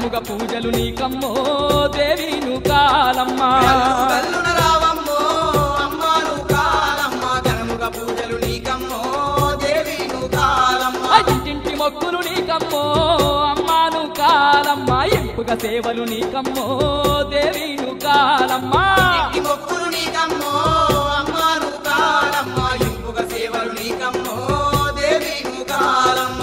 ఘనముగా పూజలు నీకమ్మో దేవీను కాలమ్మా కల్లున రావమ్మో అమ్మాను కాలమ్మ ఘనముగా పూజలు నీకమ్మో దేవిను కాలమ్మ ఇంటింటి మొక్కులు నీకమ్మో అమ్మాను కాలమ్మా ఎంపుగా సేవలు నీకమ్మో దేవీను కాలమ్మా ఇంటి మొక్కులు నీకమ్మో అమ్మాను కాలమ్మ ఇంపుగ సేవలు నీకమ్మో దేవిను కాలమ్మ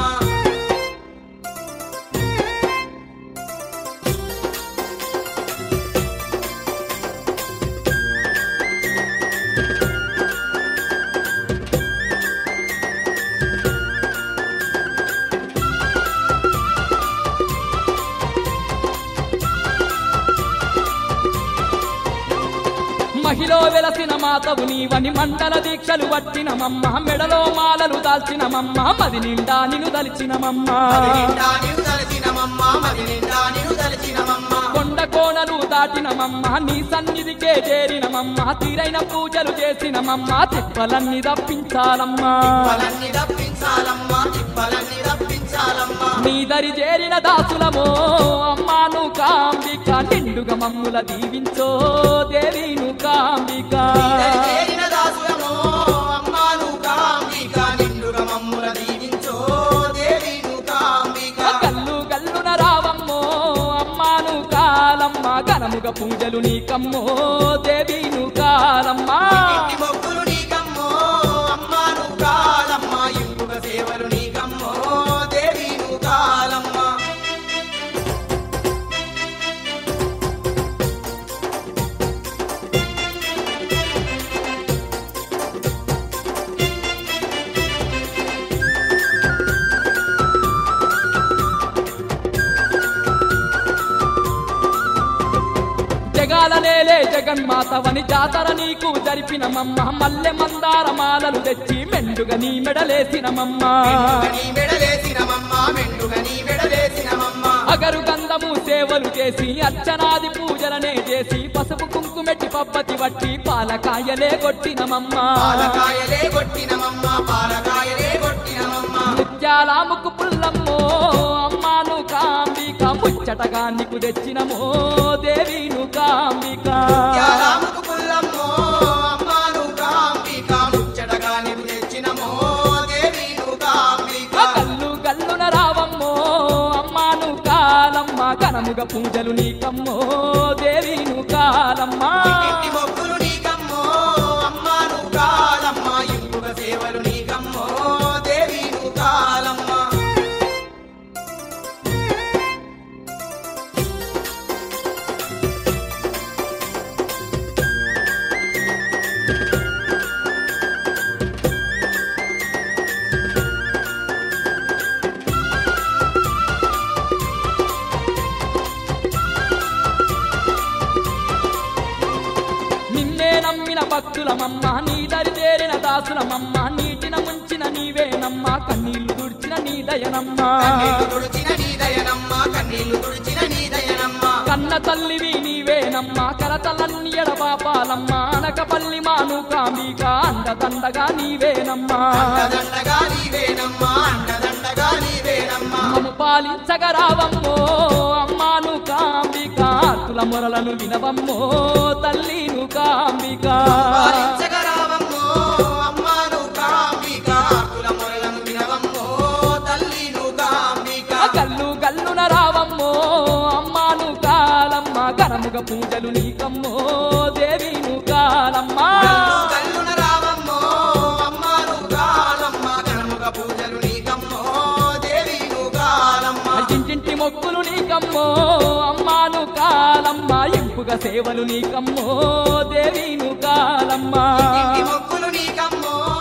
మహిలో వెలసిన మాతవు నీవని మండల దీక్షలు పట్టిన మమ్మ మెడలో మాలలు దాల్చిన మమ్మ మది నిండా నిన్ను దలిచిన మది నిండా నీవు తలచినమమ్మ మది నిండా నీవు తలచినమమ్మ కొండ కోనలు దాటిన మమ్మ నీ సన్నిధికే చేరిన మమ్మ తీరైన పూజలు చేసిన మమ్మ తిప్పలన్నీ తప్పించాలమ్మా పలన్ని తప్పించాలమ్మ తిప్పలన్ని తప్పించాలమ్మ నీ దరి చేరిన దాసులమో అమ్మాను కాంబిక నిండుగా మమ్ముల దీవించో దేవీను కాంబిక నీదరి చేరిన దాసులమో అమ్మాను కాంబిక నిండుగా మమ్ముల దీవించో దేవిను కాంబిక కల్లు గల్లున రావమ్మో అమ్మాను కాలమ్మ ఘనముగా పూజలు నీకమ్మో దేవీను కాలమ్మా ఇంటి మొక్కులు నీకమ్మో అమ్మాను కాలమ్మ ఇంపుగ సేవలు నీకమ్మో దేవిను కాలమ్మ జగాల నేలే జగన్మాతవని జాతర నీకు జరిపిన మమ్మ మల్లె మందార మాలలు తెచ్చి మెండుగా నీ మెడలేసిన మమ్మ మెండుగ నీ మెడలేసినమమ్మ మెండుగ నీ మెడలేసినమమ్మ అగరు గంధము సేవలు చేసి అర్చనాది పూజలనే చేసి పసుపు కుంకుమెట్టి పబ్బతి వట్టి పాలకాయలే కొట్టినమమ్మ పాలకాయలే కొట్టినమమ్మ పాలకాయలే కొట్టినమమ్మ ముత్యాల ముక్కు పుల్లమ్మో అమ్మాను కాంబిక ముచ్చటగా నీకు తెచ్చినమో దేవీను కాంబిక యారాముకు పుల్లమ్మో అమ్మాను కాంబిక ముచ్చటగా నీవు తెచ్చినమో దేవిను కాంబిక కల్లు గల్లున రావమ్మో అమ్మాను కాలమ్మ ఘనముగా పూజలు నీకమ్మో దేవీను కాలమ్మా ఇంటి మొక్కులు నీకమ్మో అమ్మాను కాలమ్మ ఇంపుగ సేవలు నీకమ్మో దేవిను కాలమ్మ నిన్నే నమ్మిన భక్తులమమ్మ నీ దరి చేరిన దాసులమమ్మ నీటిన ముంచిన నీవేనమ్మ కన్నీళ్లు దుడిచిన నీ దయనమ్మ కన్నీళ్లు తుడిచిన నీ దయనమ్మ కన్నీళ్లు తుడిచిన నీ దయనమ్మ కన్న తల్లివి నీవేనమ్మ కరతలన్ని ఎడబాపాలమ్మ అనకపల్లి మాను కాంబిక అండదండగా నీవేనమ్మా అండదండగా నీవేనమ్మ అండదండగా నీవేనమ్మ మమ్ము పాలించగరావమ్మో అమ్మాను కాంబిక ఆర్తుల మొరలను వినవమ్మో తల్లిను కాంబిక పాలించగరావమ్మో అమ్మాను కాంబిక ఆకుల మొరలను వినవమ్మో తల్లిను కాంబిక గల్లు గల్లున రావమ్మో అమ్మాను కాలమ్మ ఘనముగా పూజలు నీకమ్మో దేవిను కాలమ్మా కల్లు కల్లున రావమ్మో అమ్మాను కాలమ్మ ఘనముగ పూజలు నీకమ్మో దేవిను కాలమ్మ ఇంటింటి మొక్కులు నీకమ్మో అమ్మాను కాలమ్మ ఎంపుగా సేవలు నీకమ్మో దేవిను కాలమ్మా ఇంటి మొక్కులు నీకమ్మో